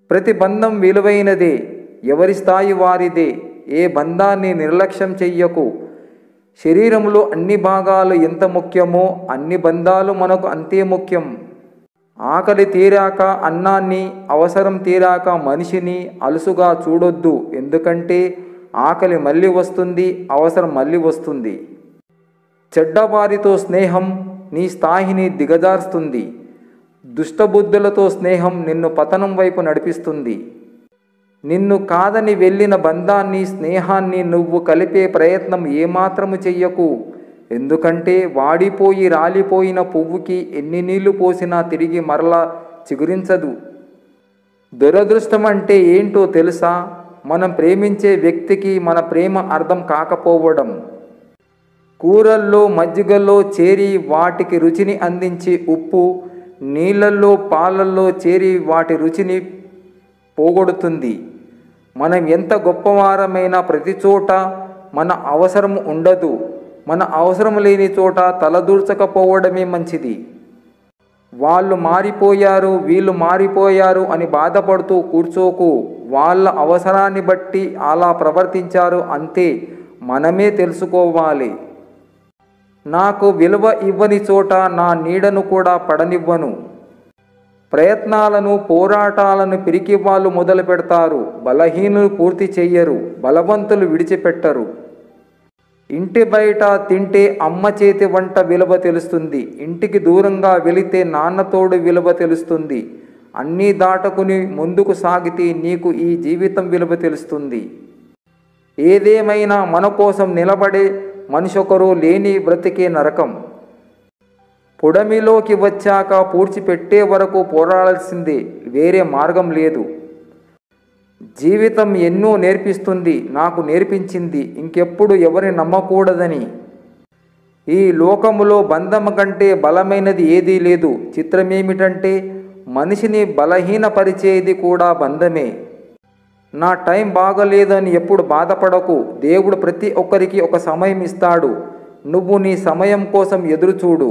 ప్రతి బంధం విలువైనదే ఎవరి స్థాయి వారిదే ఏ బంధాన్ని నిర్లక్ష్యం చెయ్యకు శరీరంలో అన్ని భాగాలు ఎంత ముఖ్యమో అన్ని బంధాలు మనకు అంతే ముఖ్యం ఆకలి తీరాక అన్నాన్ని అవసరం తీరాక మనిషిని అలుసుగా చూడొద్దు ఎందుకంటే ఆకలి మళ్ళీ వస్తుంది అవసరం మళ్ళీ వస్తుంది చెడ్డవారితో స్నేహం నీ స్థాయిని దిగజారుస్తుంది దుష్టబుద్ధులతో స్నేహం నిన్ను పతనం వైపు నడిపిస్తుంది నిన్ను కాదని వెళ్ళిన బంధాన్ని స్నేహాన్ని నువ్వు కలిపే ప్రయత్నం ఏమాత్రము చెయ్యకు ఎందుకంటే వాడిపోయి రాలిపోయిన పువ్వుకి ఎన్ని నీళ్లు పోసినా తిరిగి మరలా చిగురించదు దురదృష్టం అంటే ఏంటో తెలుసా మనం ప్రేమించే వ్యక్తికి మన ప్రేమ అర్థం కాకపోవడం కూరల్లో మజ్జిగల్లో చేరి వాటికి రుచిని అందించే ఉప్పు నీళ్ళల్లో పాలల్లో చేరి వాటి రుచిని పోగొడుతుంది మనం ఎంత గొప్పవారమైనా ప్రతి చోట మన అవసరం ఉండదు మన అవసరం లేని చోట తలదూర్చకపోవడమే మంచిది వాళ్ళు మారిపోయారు వీళ్ళు మారిపోయారు అని బాధపడుతూ కూర్చోకు వాళ్ళ అవసరాన్ని బట్టి అలా ప్రవర్తించారు అంతే మనమే తెలుసుకోవాలి నాకు విలువ ఇవ్వని చోట నా నీడను కూడా పడనివ్వను ప్రయత్నాలను పోరాటాలను పిరికి వాళ్ళు మొదలు పెడతారు బలహీనులు పూర్తి చెయ్యరు బలవంతులు విడిచిపెట్టరు ఇంటి బయట తింటే అమ్మ చేతి వంట విలువ తెలుస్తుంది ఇంటికి దూరంగా వెళితే నాన్నతోడు విలువ తెలుస్తుంది అన్నీ దాటుకుని ముందుకు సాగితే నీకు ఈ జీవితం విలువ తెలుస్తుంది ఏదేమైనా మన కోసం నిలబడే మనిషొకరు లేని బ్రతికే నరకం పొడమిలోకి వచ్చాక పూడ్చిపెట్టే వరకు పోరాడాల్సిందే వేరే మార్గం లేదు జీవితం ఎన్నో నేర్పిస్తుంది నాకు నేర్పించింది ఇంకెప్పుడు ఎవరిని నమ్మకూడదని ఈ లోకములో బంధం కంటే బలమైనది ఏదీ లేదు చిత్రమేమిటంటే మనిషిని బలహీనపరిచేది కూడా బంధమే నా టైం బాగలేదని ఎప్పుడు బాధపడకు దేవుడు ప్రతి ఒక్కరికి ఒక సమయం ఇస్తాడు నువ్వు నీ సమయం కోసం ఎదురుచూడు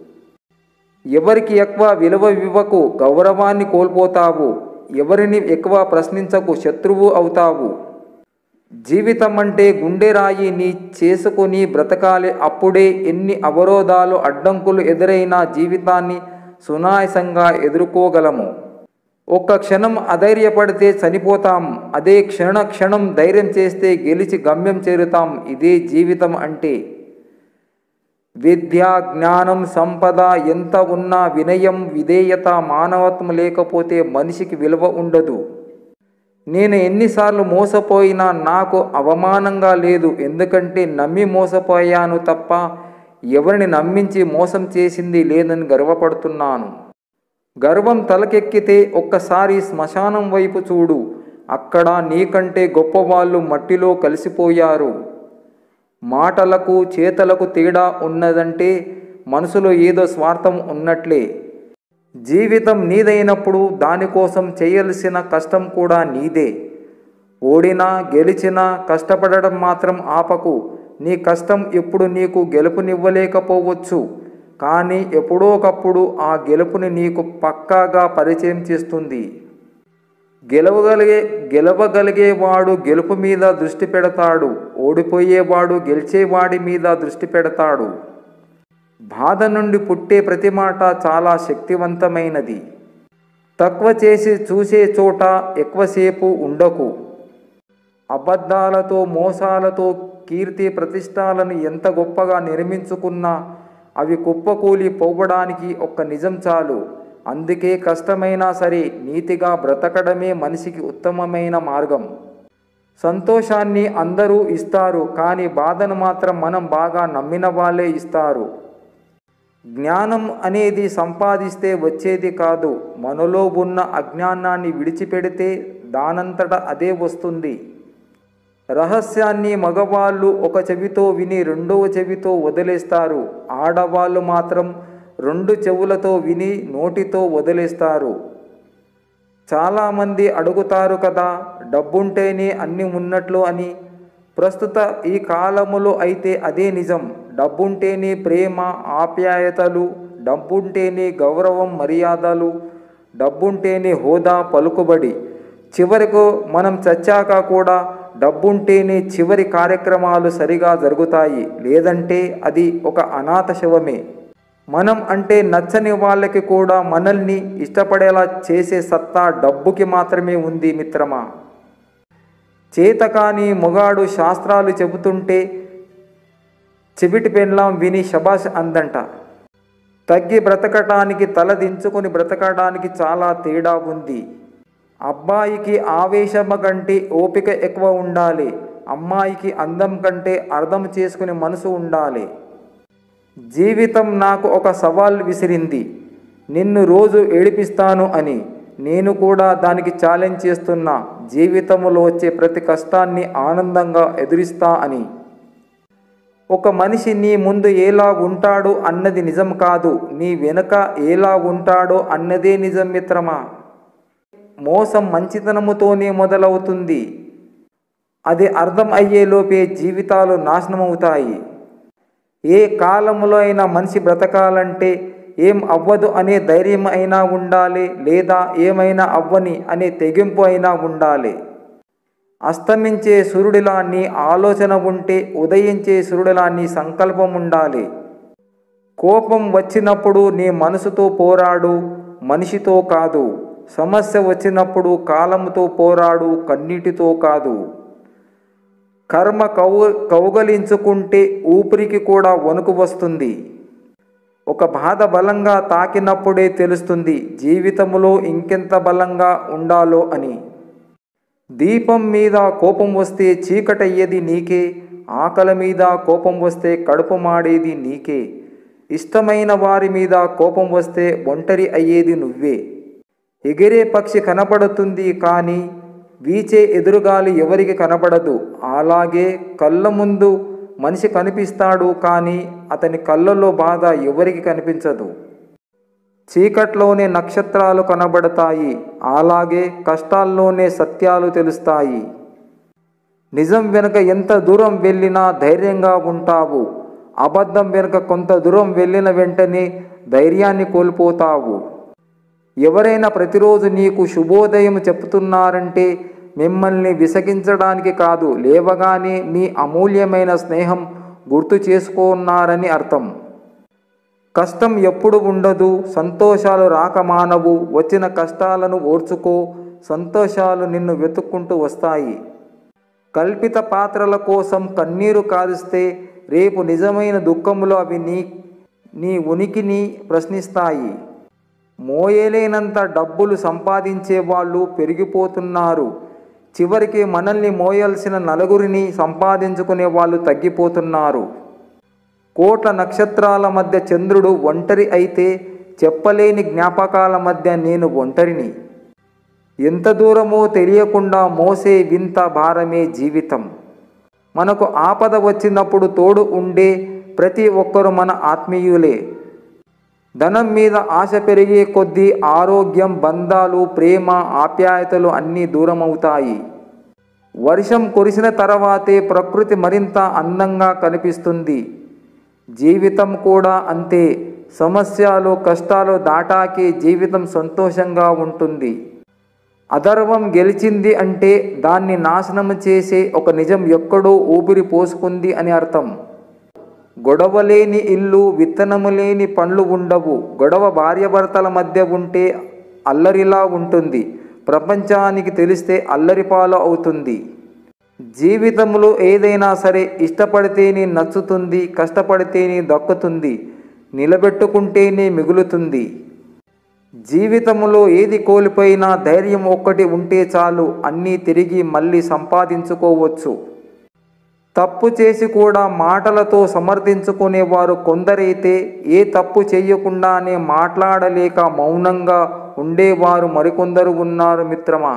ఎవరికి ఎక్కువ విలువ ఇవ్వకు గౌరవాన్ని కోల్పోతావు ఎవరిని ఎక్కువ ప్రశ్నించకు శత్రువు అవుతావు జీవితం అంటే గుండె రాయి నీ చేసుకుని బ్రతకాలి అప్పుడే ఎన్ని అవరోధాలు అడ్డంకులు ఎదురైనా జీవితాన్ని సునాయసంగా ఎదుర్కోగలము ఒక్క క్షణం అధైర్యపడితే చనిపోతాం అదే క్షణ క్షణం ధైర్యం చేస్తే గెలిచి గమ్యం చేరుతాం ఇదే జీవితం అంటే విద్య జ్ఞానం సంపద ఎంత ఉన్నా వినయం విధేయత మానవత్వం లేకపోతే మనిషికి విలువ ఉండదు నేను ఎన్నిసార్లు మోసపోయినా నాకు అవమానంగా లేదు ఎందుకంటే నమ్మి మోసపోయాను తప్ప ఎవరిని నమ్మించి మోసం చేసింది లేదని గర్వపడుతున్నాను గర్వం తలకెక్కితే ఒక్కసారి శ్మశానం వైపు చూడు అక్కడ నీకంటే గొప్పవాళ్ళు మట్టిలో కలిసిపోయారు మాటలకు చేతలకు తేడా ఉన్నదంటే మనసులో ఏదో స్వార్థం ఉన్నట్లే జీవితం నీదైనప్పుడు దానికోసం చేయాల్సిన కష్టం కూడా నీదే ఓడినా గెలిచినా కష్టపడడం మాత్రం ఆపకు నీ కష్టం ఇప్పుడు నీకు గెలుపునివ్వలేకపోవచ్చు కానీ ఎప్పుడో ఒకప్పుడు ఆ గెలుపుని నీకు పక్కాగా పరిచయం చేస్తుంది గెలవగలిగే గెలవగలిగేవాడు గెలుపు మీద దృష్టి పెడతాడు ఓడిపోయేవాడు గెలిచేవాడి మీద దృష్టి పెడతాడు బాధ నుండి పుట్టే ప్రతి మాట చాలా శక్తివంతమైనది తక్కువ చేసి చూసే చోట ఎక్కువసేపు ఉండకు అబద్ధాలతో మోసాలతో కీర్తి ప్రతిష్టాలను ఎంత గొప్పగా నిర్మించుకున్నా అవి కుప్పకూలి పోవడానికి ఒక్క నిజం చాలు అందుకే కష్టమైనా సరే నీతిగా బ్రతకడమే మనిషికి ఉత్తమమైన మార్గం సంతోషాన్ని అందరూ ఇస్తారు కానీ బాధను మాత్రం మనం బాగా నమ్మిన వాళ్ళే ఇస్తారు జ్ఞానం అనేది సంపాదిస్తే వచ్చేది కాదు మనలో ఉన్న అజ్ఞానాన్ని విడిచిపెడితే దానంతట అదే వస్తుంది రహస్యాన్ని మగవాళ్ళు ఒక చెవితో విని రెండవ చెవితో వదిలేస్తారు ఆడవాళ్ళు మాత్రం రెండు చెవులతో విని నోటితో వదిలేస్తారు చాలామంది అడుగుతారు కదా డబ్బుంటేనే అన్ని ఉన్నట్లు అని ప్రస్తుత ఈ కాలములో అయితే అదే నిజం డబ్బుంటేనే ప్రేమ ఆప్యాయతలు డబ్బుంటేనే గౌరవం మర్యాదలు డబ్బుంటేనే హోదా పలుకుబడి చివరకు మనం చచ్చాక కూడా డబ్బుంటేనే చివరి కార్యక్రమాలు సరిగా జరుగుతాయి లేదంటే అది ఒక అనాథ శవమే మనం అంటే నచ్చని వాళ్ళకి కూడా మనల్ని ఇష్టపడేలా చేసే సత్తా డబ్బుకి మాత్రమే ఉంది మిత్రమా చేతకాని మొగాడు శాస్త్రాలు చెబుతుంటే చెవిటి పెండ్లాం విని శబాష్ అందంట తగ్గి బ్రతకటానికి తల దించుకొని బ్రతకడానికి చాలా తేడా ఉంది అబ్బాయికి ఆవేశం కంటే ఓపిక ఎక్కువ ఉండాలి అమ్మాయికి అందం కంటే అర్థం చేసుకునే మనసు ఉండాలి జీవితం నాకు ఒక సవాల్ విసిరింది నిన్ను రోజు ఏడిపిస్తాను అని నేను కూడా దానికి ఛాలెంజ్ చేస్తున్నా జీవితంలో వచ్చే ప్రతి కష్టాన్ని ఆనందంగా ఎదురిస్తా అని ఒక మనిషి నీ ముందు ఎలా ఉంటాడు అన్నది నిజం కాదు నీ వెనుక ఎలా ఉంటాడో అన్నదే నిజం మిత్రమా మోసం మంచితనముతోనే మొదలవుతుంది అది అర్థం అయ్యేలోపే జీవితాలు నాశనమవుతాయి ఏ కాలంలో అయినా మనిషి బ్రతకాలంటే ఏం అవ్వదు అనే ధైర్యం అయినా ఉండాలి లేదా ఏమైనా అవ్వని అనే తెగింపు అయినా ఉండాలి అస్తమించే సూర్యుడిలా నీ ఆలోచన ఉంటే ఉదయించే సూర్యుడిలా నీ సంకల్పం ఉండాలి కోపం వచ్చినప్పుడు నీ మనసుతో పోరాడు మనిషితో కాదు సమస్య వచ్చినప్పుడు కాలంతో పోరాడు కన్నీటితో కాదు కర్మ కౌ కౌగలించుకుంటే ఊపిరికి కూడా వణుకు వస్తుంది ఒక బాధ బలంగా తాకినప్పుడే తెలుస్తుంది జీవితంలో ఇంకెంత బలంగా ఉండాలో అని దీపం మీద కోపం వస్తే చీకటయ్యేది నీకే ఆకలి మీద కోపం వస్తే కడుపు మాడేది నీకే ఇష్టమైన వారి మీద కోపం వస్తే ఒంటరి అయ్యేది నువ్వే ఎగిరే పక్షి కనపడుతుంది కానీ వీచే ఎదురుగాలి ఎవరికి కనపడదు అలాగే కళ్ళ ముందు మనిషి కనిపిస్తాడు కానీ అతని కళ్ళలో బాధ ఎవరికి కనిపించదు చీకట్లోనే నక్షత్రాలు కనబడతాయి అలాగే కష్టాల్లోనే సత్యాలు తెలుస్తాయి నిజం వెనుక ఎంత దూరం వెళ్ళినా ధైర్యంగా ఉంటావు అబద్ధం వెనుక కొంత దూరం వెళ్ళిన వెంటనే ధైర్యాన్ని కోల్పోతావు ఎవరైనా ప్రతిరోజు నీకు శుభోదయం చెప్తున్నారంటే మిమ్మల్ని విసగించడానికి కాదు లేవగానే మీ అమూల్యమైన స్నేహం గుర్తు చేసుకున్నారని అర్థం కష్టం ఎప్పుడు ఉండదు సంతోషాలు రాక మానవు వచ్చిన కష్టాలను ఓర్చుకో సంతోషాలు నిన్ను వెతుక్కుంటూ వస్తాయి కల్పిత పాత్రల కోసం కన్నీరు కారుస్తే రేపు నిజమైన దుఃఖములో అవి నీ నీ ఉనికిని ప్రశ్నిస్తాయి మోయలేనంత డబ్బులు సంపాదించే వాళ్ళు పెరిగిపోతున్నారు చివరికి మనల్ని మోయాల్సిన నలుగురిని సంపాదించుకునే వాళ్ళు తగ్గిపోతున్నారు కోట్ల నక్షత్రాల మధ్య చంద్రుడు ఒంటరి అయితే చెప్పలేని జ్ఞాపకాల మధ్య నేను ఒంటరిని ఎంత దూరమో తెలియకుండా మోసే వింత భారమే జీవితం మనకు ఆపద వచ్చినప్పుడు తోడు ఉండే ప్రతి ఒక్కరు మన ఆత్మీయులే ధనం మీద ఆశ పెరిగే కొద్దీ ఆరోగ్యం బంధాలు ప్రేమ ఆప్యాయతలు అన్నీ దూరమవుతాయి వర్షం కురిసిన తర్వాతే ప్రకృతి మరింత అందంగా కనిపిస్తుంది జీవితం కూడా అంతే సమస్యలు కష్టాలు దాటాకే జీవితం సంతోషంగా ఉంటుంది అధర్వం గెలిచింది అంటే దాన్ని నాశనం చేసే ఒక నిజం ఎక్కడో ఊపిరి పోసుకుంది అని అర్థం గొడవ లేని ఇల్లు విత్తనము లేని పండ్లు ఉండవు గొడవ భార్యాభర్తల మధ్య ఉంటే అల్లరిలా ఉంటుంది ప్రపంచానికి తెలిస్తే అల్లరిపాలు అవుతుంది జీవితంలో ఏదైనా సరే ఇష్టపడితేనే నచ్చుతుంది కష్టపడితేనే దక్కుతుంది నిలబెట్టుకుంటేనే మిగులుతుంది జీవితంలో ఏది కోల్పోయినా ధైర్యం ఒక్కటి ఉంటే చాలు అన్నీ తిరిగి మళ్ళీ సంపాదించుకోవచ్చు తప్పు చేసి కూడా మాటలతో సమర్థించుకునేవారు కొందరైతే ఏ తప్పు చేయకుండానే మాట్లాడలేక మౌనంగా ఉండేవారు మరికొందరు ఉన్నారు మిత్రమా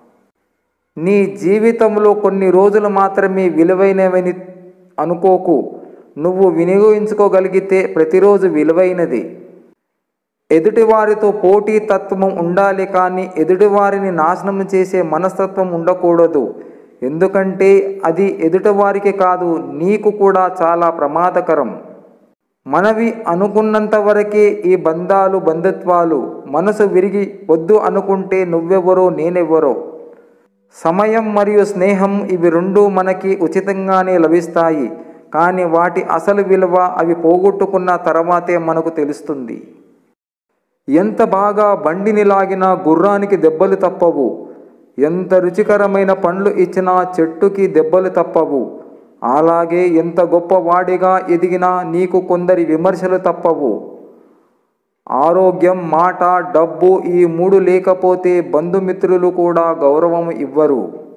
నీ జీవితంలో కొన్ని రోజులు మాత్రమే విలువైనవని అనుకోకు నువ్వు వినియోగించుకోగలిగితే ప్రతిరోజు విలువైనది ఎదుటివారితో పోటీ తత్వం ఉండాలి కానీ ఎదుటివారిని నాశనం చేసే మనస్తత్వం ఉండకూడదు ఎందుకంటే అది ఎదుటివారికి కాదు నీకు కూడా చాలా ప్రమాదకరం మనవి అనుకున్నంత వరకే ఈ బంధాలు బంధుత్వాలు మనసు విరిగి వద్దు అనుకుంటే నువ్వెవరో నేనెవరో సమయం మరియు స్నేహం ఇవి రెండు మనకి ఉచితంగానే లభిస్తాయి కానీ వాటి అసలు విలువ అవి పోగొట్టుకున్న తర్వాతే మనకు తెలుస్తుంది ఎంత బాగా బండిని లాగినా గుర్రానికి దెబ్బలు తప్పవు ఎంత రుచికరమైన పండ్లు ఇచ్చినా చెట్టుకి దెబ్బలు తప్పవు అలాగే ఎంత గొప్పవాడిగా ఎదిగినా నీకు కొందరి విమర్శలు తప్పవు ఆరోగ్యం మాట డబ్బు ఈ మూడు లేకపోతే బంధుమిత్రులు కూడా గౌరవం ఇవ్వరు